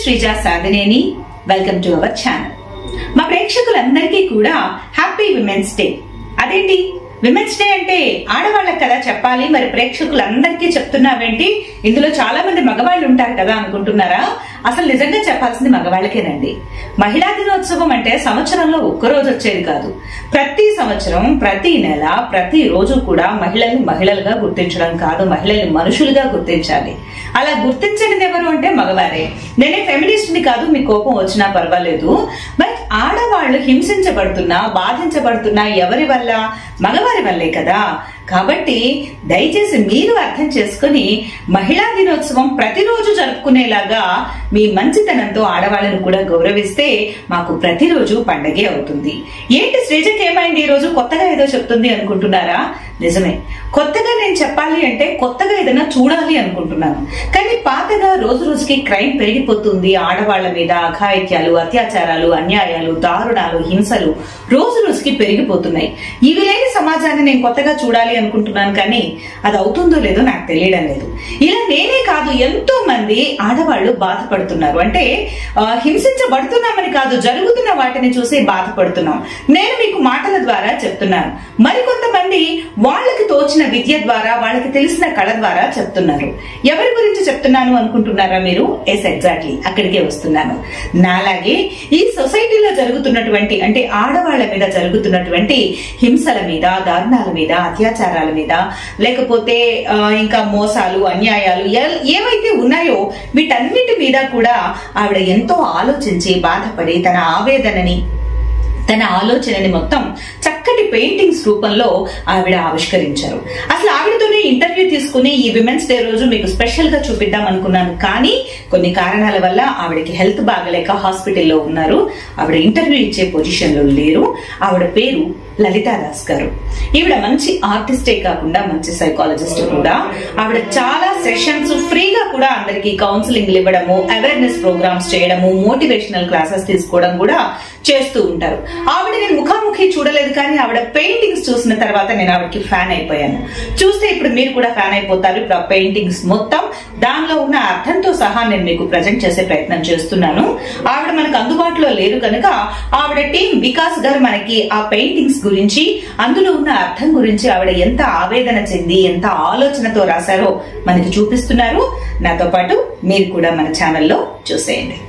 Sreeja Sadhineni welcome to our channel మా ప్రేక్షకులందరికీ కూడా హ్యాపీ విమెన్స్ డే అదేంటి విమెన్స్ డే అంటే ఆడవాళ్ళకి కదా చెప్పాలి మరి ప్రేక్షకులందరికీ చెప్తున్నావేంటి ఇందులో చాలా మంది మగవాళ్ళు ఉంటారు కదా అనుకుంటున్నారా అసలు నిజంగా చెప్పాల్సింది మగవాళ్ళకేనండి మహిళా దినోత్సవం అంటే సంవత్సరంలో ఒక్కరోజు వచ్చేది కాదు ప్రతి సంవత్సరం ప్రతి నెల ప్రతి రోజు కూడా మహిళలు మహిళలుగా గుర్తించడం కాదు మహిళల్ని మనుషులుగా గుర్తించాలి అలా గుర్తించనిది ఎవరు అంటే మగవారే నేనే ఫెమినిస్ట్ ని కాదు మీ కోపం వచ్చినా పర్వాలేదు బట్ ఆడవాళ్ళు హింసించబడుతున్నా బాధించబడుతున్నా ఎవరి వల్ల మగవారి వల్లే కదా కాబట్టి దయచేసి మీరు అర్థం చేసుకుని మహిళా దినోత్సవం ప్రతిరోజు జరుపుకునేలాగా మీ మంచితనంతో ఆడవాళ్ళను కూడా గౌరవిస్తే మాకు ప్రతిరోజు పండగే అవుతుంది ఏంటి శ్రీజకి ఏమైంది ఈ రోజు కొత్తగా ఏదో చెప్తుంది అనుకుంటున్నారా నిజమే కొత్తగా నేను చెప్పాలి అంటే కొత్తగా ఏదైనా చూడాలి అనుకుంటున్నాను కానీ పాతగా రోజు రోజుకి క్రైమ్ పెరిగిపోతుంది ఆడవాళ్ల మీద అఘాయిత్యాలు అత్యాచారాలు అన్యాయాలు దారుణాలు హింసలు రోజు రోజుకి పెరిగిపోతున్నాయి ఇవి లేని సమాజాన్ని నేను కొత్తగా చూడాలి అనుకుంటున్నాను కానీ అది అవుతుందో లేదో నాకు తెలియడం లేదు ఇలా నేనే కాదు ఎంతో మంది ఆడవాళ్లు బాధపడుతున్నారు అంటే ఆ, హింసించబడుతున్నామని కాదు జరుగుతున్న వాటిని చూసి బాధపడుతున్నాం నేను మీకు మాటల ద్వారా చెప్తున్నాను మరికొంతమంది వాళ్ళకి తోచిన విద్య ద్వారా వాళ్ళకి తెలిసిన కళ ద్వారా చెప్తున్నారు ఎవరి గురించి చెప్తున్నాను అనుకుంటున్నారా మీరు ఎస్ ఎగ్జాక్ట్లీ అక్కడికే వస్తున్నాను నాలాగే ఈ సొసైటీలో జరుగుతున్నటువంటి అంటే ఆడవాళ్ల మీద జరుగుతున్నటువంటి హింసల మీద దారుణాల మీద అత్యాచారాల మీద లేకపోతే ఆ, ఇంకా మోసాలు అన్యాయాలు ఏ- ఏవైతే ఉన్నాయో వీటన్నిటి మీద కూడా ఆవిడ ఎంతో ఆలోచించి బాధపడి తన ఆవేదనని తన ఆలోచనని మొత్తం చక్కటి పెయింటింగ్స్ రూపంలో ఆవిడ ఆవిష్కరించారు అసలు ఆవిడతోనే ఇంటర్వ్యూ తీసుకుని ఈ విమెన్స్ డే రోజు మీకు స్పెషల్ గా చూపిద్దాం అనుకున్నాను కానీ కొన్ని కారణాల వల్ల ఆవిడకి హెల్త్ బాగలేక హాస్పిటల్లో ఉన్నారు ఆవిడ ఇంటర్వ్యూ ఇచ్చే పొజిషన్ లో లేరు ఆవిడ పేరు లలితా దాస్ గారు ఈవిడ మంచి ఆర్టిస్టే కాకుండా మంచి సైకాలజిస్ట్ కూడా ఆవిడ చాలా సెషన్స్ ఫ్రీగా కూడా అందరికి కౌన్సిలింగ్ ఇవ్వడము అవేర్నెస్ ప్రోగ్రామ్స్ చేయడము మోటివేషనల్ క్లాసెస్ తీసుకోవడం కూడా చేస్తూ ఉంటారు ఆవిడ నేను ముఖాముఖి చూడలేదు కానీ ఆవిడ పెయింటింగ్స్ చూసిన తర్వాత నేను ఆవిడకి ఫ్యాన్ అయిపోయాను చూస్తే ఇప్పుడు మీరు కూడా ఫ్యాన్ అయిపోతారు ఇప్పుడు ఆ పెయింటింగ్స్ మొత్తం దానిలో ఉన్న అర్థంతో సహా నేను మీకు ప్రజెంట్ చేసే ప్రయత్నం చేస్తున్నాను ఆవిడ మనకు అందుబాటులో లేరు కనుక ఆవిడ టీం వికాస్ గారు మనకి ఆ పెయింటింగ్స్ గురించి అందులో ఉన్న అర్థం గురించి ఆవిడ ఎంత ఆవేదన చెంది ఎంత ఆలోచనతో రాశారో మనకి చూపిస్తున్నారు నాతో పాటు మీరు కూడా మన ఛానల్లో చూసేయండి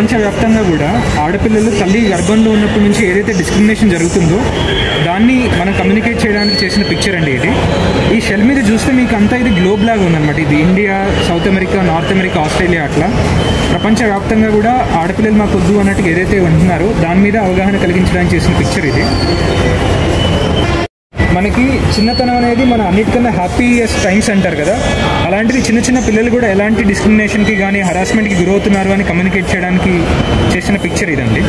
ప్రపంచవ్యాప్తంగా కూడా ఆడపిల్లలు తల్లి గర్భంలో ఉన్నప్పటి నుంచి ఏదైతే డిస్క్రిమినేషన్ జరుగుతుందో దాన్ని మనం కమ్యూనికేట్ చేయడానికి చేసిన పిక్చర్ అండి ఇది ఈ షెల్ మీద చూస్తే మీకు అంతా ఇది గ్లోబ్ లాగా ఉందన్నమాట ఇది India south America north America Australia అట్లా ప్రపంచవ్యాప్తంగా కూడా ఆడపిల్లలు మాకు వద్దు అన్నట్టుగా ఏదైతే ఉంటున్నారో దాని మీద అవగాహన కలిగించడానికి చేసిన పిక్చర్ ఇది మనకి చిన్నతనం అనేది మన అన్నిటికన్నా హ్యాపీయెస్ట్ టైమ్స్ అంటారు కదా అలాంటిది చిన్న చిన్న పిల్లలు కూడా ఎలాంటి డిస్క్రిమినేషన్కి కానీ హరాస్మెంట్కి గురవుతున్నారు అని కమ్యూనికేట్ చేయడానికి చేసిన పిక్చర్ ఇదండి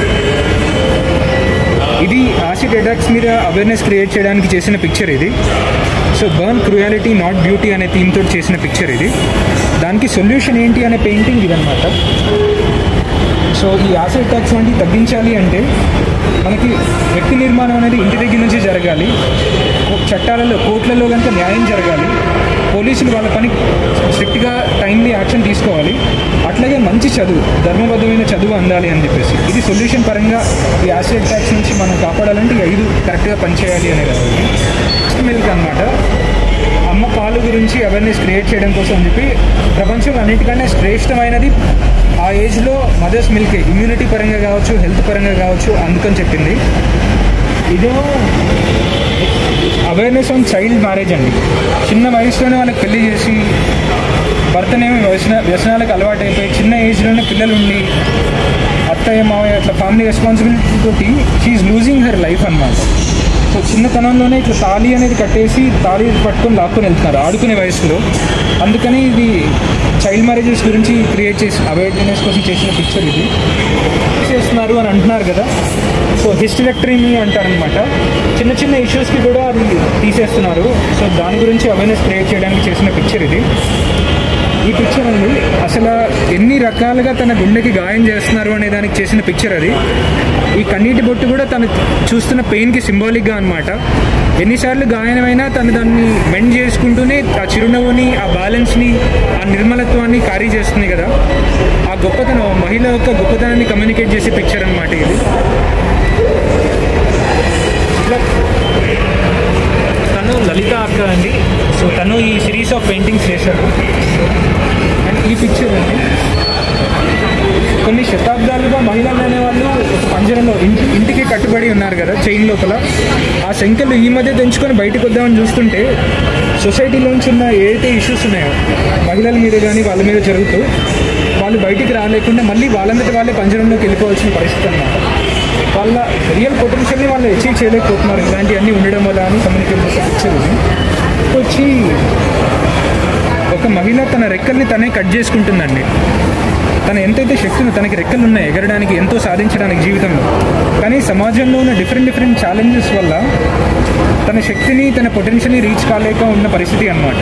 ఇది యాసిడ్ అటాక్స్ మీద అవేర్నెస్ క్రియేట్ చేయడానికి చేసిన పిక్చర్ ఇది so burn cruelty not beauty అనే థీమ్ తోటి చేసిన పిక్చర్ ఇది దానికి సొల్యూషన్ ఏంటి అనే పెయింటింగ్ ఇదనమాట సో ఈ యాసిడ్ ట్యాక్స్ వంటివి తగ్గించాలి అంటే మనకి వ్యక్తి నిర్మాణం అనేది ఇంటి దగ్గర నుంచి జరగాలి కో- చట్టాలలో కోర్టులలో కనుక న్యాయం జరగాలి పోలీసులు వాళ్ళ పని స్ట్రిక్ట్గా టైమ్లీ యాక్షన్ తీసుకోవాలి అట్లాగే మంచి చదువు ధర్మబద్ధమైన చదువు అందాలి అని చెప్పేసి ఇది సొల్యూషన్ పరంగా ఈ యాసిడ్ ట్యాక్స్ నుంచి మనం కాపాడాలంటే ఈ ఐదు కరెక్ట్గా పనిచేయాలి అనే కదా మిల్క్ అనమాట అమ్మ పాలు గురించి అవేర్నెస్ క్రియేట్ చేయడం కోసం అని చెప్పి ప్రపంచంలో అన్నిటికన్నా శ్రేష్టమైనది ఆ ఏజ్లో మదర్స్ మిల్క్ ఇమ్యూనిటీ పరంగా కావచ్చు హెల్త్ పరంగా కావచ్చు అందుకని చెప్పింది ఇదేమో అవేర్నెస్ ఆన్ చైల్డ్ మ్యారేజ్ అండి చిన్న వయసులోనే వాళ్ళకి పెళ్లి చేసి భర్తనేమి వ్యసన వ్యసనాలకు అలవాటు అయిపోయి చిన్న ఏజ్లోనే పిల్లలు ఉండి అత్తయ్య మావయ్య అట్లా ఫ్యామిలీ రెస్పాన్సిబిలిటీ తోటి షీఈ్ లూజింగ్ హర్ లైఫ్ అన్నమాట సో చిన్నతనంలోనే ఇట్లా తాళి అనేది కట్టేసి తాళి పట్టుకొని లాక్కొని వెళ్తున్నారు ఆడుకునే వయసులో అందుకని ఇది చైల్డ్ మ్యారేజెస్ గురించి క్రియేట్ చేసి అవేర్నెస్ కోసం చేసిన పిక్చర్ ఇది చేస్తున్నారు అని అంటున్నారు కదా సో హిస్టరెక్టరీని అంటారనమాట చిన్న చిన్న ఇష్యూస్కి కూడా అది తీసేస్తున్నారు సో దాని గురించి అవేర్నెస్ క్రియేట్ చేయడానికి చేసిన పిక్చర్ ఇది ఈ పిక్చర్ అండి అసలు ఎన్ని రకాలుగా తన గుండెకి గాయం చేస్తున్నారు అనే దానికి చేసిన పిక్చర్ అది ఈ కన్నీటి బొట్టు కూడా తను చూస్తున్న పెయిన్కి సింబాలిక్గా అనమాట ఎన్నిసార్లు గాయమైనా తను దాన్ని మెండ్ చేసుకుంటూనే ఆ చిరునవ్వుని ఆ బ్యాలెన్స్ని ఆ నిర్మలత్వాన్ని క్యారీ చేస్తుంది కదా ఆ గొప్పతనం ఆ మహిళ యొక్క గొప్పతనాన్ని కమ్యూనికేట్ చేసే పిక్చర్ అనమాట ఇది ఇట్లా తను లలిత అక్క అండి సో తను ఈ సిరీస్ ఆఫ్ పెయింటింగ్స్ చేశారు అండ్ ఈ పిక్చర్ అండి కొన్ని శతాబ్దాలుగా మహిళలు అనేవాళ్ళు ఒక పంజరంలో ఇంటి ఇంటికి కట్టుబడి ఉన్నారు కదా చైన్ లోపల ఆ సంఖ్యలు ఈ మధ్య తెంచుకొని బయటకు వద్దామని చూస్తుంటే సొసైటీలోంచి ఉన్న ఏదైతే ఇష్యూస్ ఉన్నాయో మహిళల మీద కానీ వాళ్ళ మీద జరుగుతూ వాళ్ళు బయటికి రాలేకుండా మళ్ళీ వాళ్ళంతట వాళ్ళే పంజరంలోకి వెళ్ళిపోవాల్సిన పరిస్థితి అన్నమాట వాళ్ళ రియల్ పొటెన్షియల్ని వాళ్ళు అచీవ్ చేయలేకపోతున్నారు ఇలాంటివన్నీ ఉండడం వల్ల అని కమ్యూనికేట్ చేసే పిక్చర్ ఇది వచ్చి ఒక మహిళ తన రెక్కల్ని తనే కట్ చేసుకుంటుందండి తన ఎంతైతే శక్తి ఉందో తనకి రెక్కలు ఉన్నాయి ఎగరడానికి ఎంతో సాధించడానికి జీవితంలో కానీ సమాజంలో ఉన్న డిఫరెంట్ డిఫరెంట్ ఛాలెంజెస్ వల్ల తన శక్తిని తన పొటెన్షియల్ని రీచ్ కాలేక ఉన్న పరిస్థితి అన్నమాట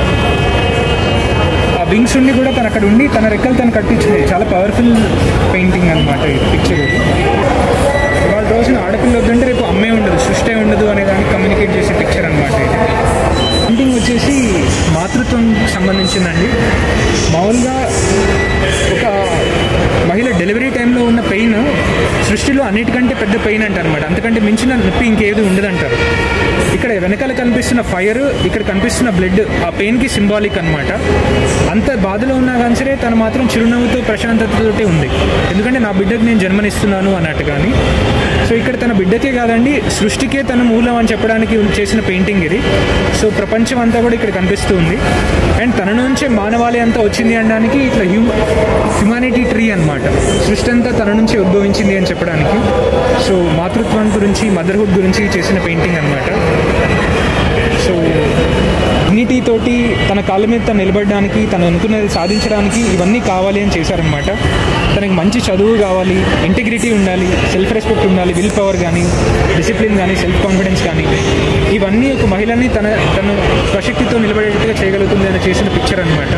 ఆ వింగ్స్ ఉండి కూడా తను అక్కడ ఉండి తన రెక్కలు తను కట్టించింది చాలా పవర్ఫుల్ పెయింటింగ్ అనమాట ఈ పిక్చర్ ఇది ఇవాళ రోజున ఆడపిల్ల వద్దంటే రేపు అమ్మే ఉండదు సృష్టి ఉండదు అనే దానికి కమ్యూనికేట్ చేసే పిక్చర్ అనమాట ఇది పెయింటింగ్ వచ్చేసి మాతృత్వం సంబంధించిందండి మామూలుగా ఒక మహిళ డెలివరీ టైంలో ఉన్న పెయిన్ సృష్టిలో అన్నిటికంటే పెద్ద పెయిన్ అంటారు అనమాట అంతకంటే మించిన నొప్పి ఇంకేది ఉండదంటారు ఇక్కడ వెనకాల కనిపిస్తున్న ఫైర్ ఇక్కడ కనిపిస్తున్న బ్లడ్ ఆ పెయిన్కి సింబాలిక్ అనమాట అంత బాధలో ఉన్నా కానీ సరే తను మాత్రం చిరునవ్వుతో ప్రశాంతతతోటే ఉంది ఎందుకంటే నా బిడ్డకు నేను జన్మనిస్తున్నాను అన్నట్టు కానీ సో ఇక్కడ తన బిడ్డకే కాదండి సృష్టికే తన మూలం అని చెప్పడానికి చేసిన పెయింటింగ్ ఇది సో ప్రపంచం అంతా కూడా ఇక్కడ కనిపిస్తూ ఉంది అండ్ తన నుంచే మానవాళి అంతా వచ్చింది అనడానికి ఇట్లా హ్యూ హ్యుమానిటీ ట్రీ అన్నమాట సృష్టి అంతా తన నుంచి ఉద్భవించింది అని చెప్పడానికి సో మాతృత్వం గురించి మదర్హుడ్ గురించి చేసిన పెయింటింగ్ అన్నమాట సో తోటి తన కాళ్ళ మీద తను నిలబడడానికి తను అనుకున్నది సాధించడానికి ఇవన్నీ కావాలి అని చేశారనమాట తనకి మంచి చదువు కావాలి ఇంటిగ్రిటీ ఉండాలి సెల్ఫ్ రెస్పెక్ట్ ఉండాలి విల్ పవర్ కానీ డిసిప్లిన్ కానీ సెల్ఫ్ కాన్ఫిడెన్స్ కానీ ఇవన్నీ ఒక మహిళని తన తను స్వశక్తితో నిలబడేటట్టుగా చేయగలుగుతుంది అని చేసిన పిక్చర్ అనమాట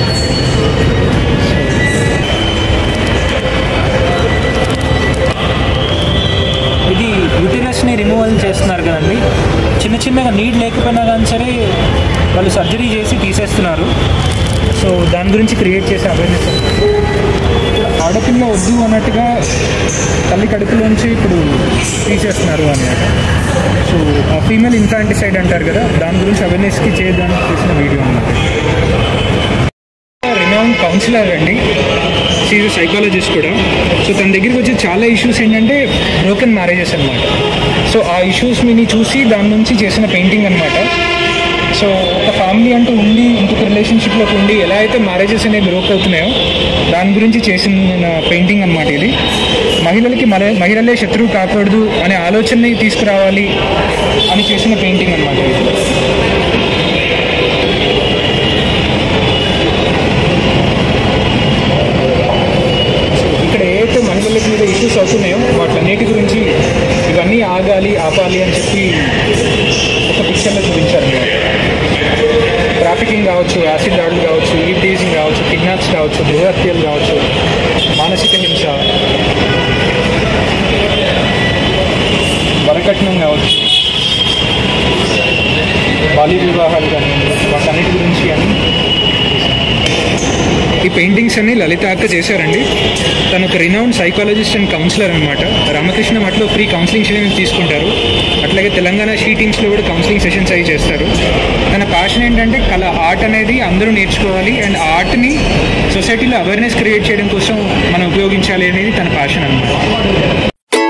ఇది యూటినస్ని రిమూవల్ చేస్తున్నారు కదండి చిన్న చిన్నగా నీడ్ లేకపోయినా కానీ సరే వాళ్ళు సర్జరీ చేసి తీసేస్తున్నారు సో దాని గురించి క్రియేట్ చేసే అవేర్నెస్ ఆడపిల్ల వద్దు అన్నట్టుగా తల్లి కడుపులోంచి ఇప్పుడు తీసేస్తున్నారు అన్నమాట సో ఫీమేల్ ఇన్ఫాంటిసైడ్ అంటారు కదా దాని గురించి అవేర్నెస్కి చేయడానికి చేసిన వీడియో అన్నమాట రినౌన్ కౌన్సిలర్ అండి సీజ్ సైకాలజిస్ట్ కూడా సో తన దగ్గరికి వచ్చి చాలా ఇష్యూస్ ఏంటంటే బ్రోకెన్ మ్యారేజెస్ అనమాట సో ఆ ఇష్యూస్ మిని చూసి దాని నుంచి చేసిన పెయింటింగ్ అనమాట సో ఒక ఫ్యామిలీ అంటూ ఉండి ఇంకొక రిలేషన్షిప్లోకి ఉండి ఎలా అయితే మ్యారేజెస్ అనేవి బ్రోక్ అవుతున్నాయో దాని గురించి చేసిన పెయింటింగ్ అనమాట ఇది మహిళలకి మన మహిళలే శత్రువు కాకూడదు అనే ఆలోచనని తీసుకురావాలి అని చేసిన పెయింటింగ్ అనమాట ఇది ఇక్కడ ఏదైతే మహిళలకి మీద ఇష్యూస్ అవుతున్నాయో వాటిలన్నిటి గురించి ఇవన్నీ ఆగాలి ఆపాలి అని చెప్పి ఒక పిక్చర్లో చూపించారు అన్నమాట ట్రాఫికింగ్ కావచ్చు యాసిడ్ దాడులు కావచ్చు ఈ టీజింగ్ కావచ్చు కిడ్నాప్స్ కావచ్చు గృహహత్యలు కావచ్చు మానసిక హింస వరకట్నం కావచ్చు బాల్య వివాహాలు కానీ వాటన్నిటి గురించి కానీ ఈ పెయింటింగ్స్ అన్ని లలిత అక్క చేశారండి తను ఒక రినౌండ్ సైకాలజిస్ట్ అండ్ కౌన్సిలర్ అనమాట రామకృష్ణ మఠలో ఫ్రీ కౌన్సిలింగ్ సెషన్స్ తీసుకుంటారు అట్లాగే తెలంగాణ షీ టీమ్స్లో కూడా కౌన్సిలింగ్ సెషన్స్ అవి చేస్తారు తన ప్యాషన్ ఏంటంటే కళ ఆర్ట్ అనేది అందరూ నేర్చుకోవాలి అండ్ ఆర్ట్ని సొసైటీలో అవేర్నెస్ క్రియేట్ చేయడం కోసం మనం ఉపయోగించాలి అనేది తన ప్యాషన్ అనమాట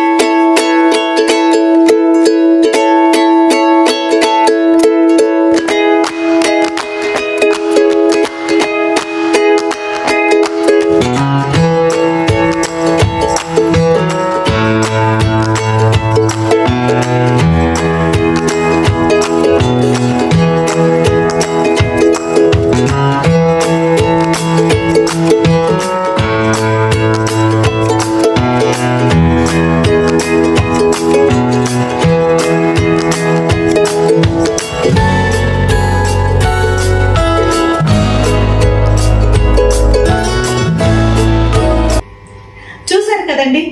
చూశారు కదండి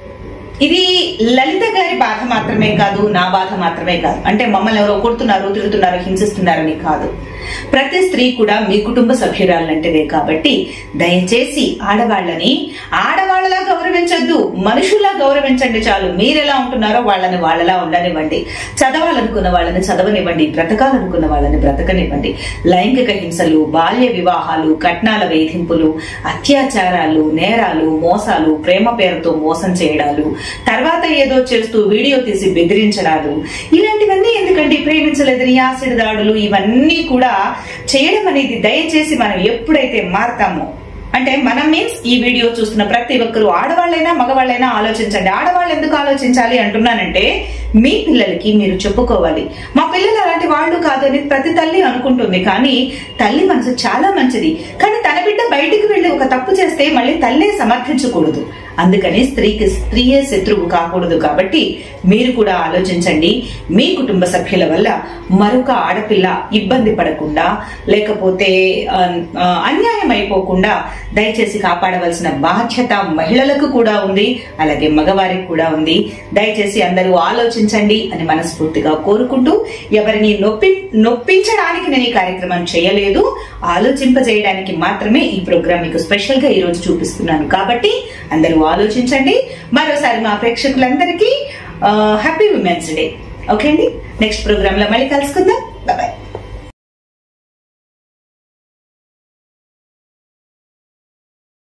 ఇది లలిత గారి బాధ మాత్రమే కాదు నా బాధ మాత్రమే కాదు అంటే మమ్మల్ని ఎవరో కొడుతున్నారు తిడుతున్నారు హింసిస్తున్నారని కాదు ప్రతి స్త్రీ కూడా మీ కుటుంబ సభ్యురాలంటేనే కాబట్టి దయచేసి ఆడవాళ్ళని ఆడవాళ్ళలా గౌరవించొద్దు మనుషుల్లా గౌరవించండి చాలు మీరెలా ఉంటున్నారో వాళ్ళని వాళ్ళలా ఉండనివ్వండి చదవాలనుకున్న వాళ్ళని చదవనివ్వండి బ్రతకాలనుకున్న వాళ్ళని బ్రతకనివ్వండి లైంగిక హింసలు బాల్య వివాహాలు కట్నాల వేధింపులు అత్యాచారాలు నేరాలు మోసాలు ప్రేమ పేరుతో మోసం చేయడాలు తర్వాత ఏదో చేస్తూ వీడియో తీసి బెదిరించడాలు ఇలాంటివన్నీ ఎందుకంటే ప్రేమించలేదని యాసిడ్ దాడులు ఇవన్నీ కూడా చేయడం అనేది దయచేసి మనం ఎప్పుడైతే మారతామో అంటే మనం మీన్స్ ఈ వీడియో చూస్తున్న ప్రతి ఒక్కరు ఆడవాళ్ళైనా మగవాళ్ళైనా ఆలోచించండి ఆడవాళ్ళు ఎందుకు ఆలోచించాలి అంటున్నానంటే మీ పిల్లలకి మీరు చెప్పుకోవాలి మా పిల్లలు అలాంటి వాళ్ళు కాదు అని ప్రతి తల్లి అనుకుంటుంది కానీ తల్లి మనసు చాలా మంచిది కానీ తన బిడ్డ బయటికి వెళ్లి ఒక తప్పు చేస్తే మళ్ళీ తల్లే సమర్థించకూడదు అందుకని స్త్రీకి స్త్రీయే శత్రువు కాకూడదు కాబట్టి మీరు కూడా ఆలోచించండి మీ కుటుంబ సభ్యుల వల్ల మరొక ఆడపిల్ల ఇబ్బంది పడకుండా లేకపోతే ఆ, ఆ, అన్యాయం అయిపోకుండా దయచేసి కాపాడవలసిన బాధ్యత మహిళలకు కూడా ఉంది అలాగే మగవారికి కూడా ఉంది దయచేసి అందరూ ఆలోచించండి అని మనస్ఫూర్తిగా కోరుకుంటూ ఎవరిని నొప్పి నొప్పించడానికి నేను ఈ కార్యక్రమం చేయలేదు ఆలోచింపజేయడానికి మాత్రమే ఈ ప్రోగ్రామ్ మీకు స్పెషల్ గా ఈ రోజు చూపిస్తున్నాను కాబట్టి అందరూ ఆలోచించండి మరోసారి మా ప్రేక్షకులందరికీ హ్యాపీ విమెన్స్ డే ఓకే అండి నెక్స్ట్ ప్రోగ్రామ్ లో మళ్ళీ కలుసుకుందాం బాయ్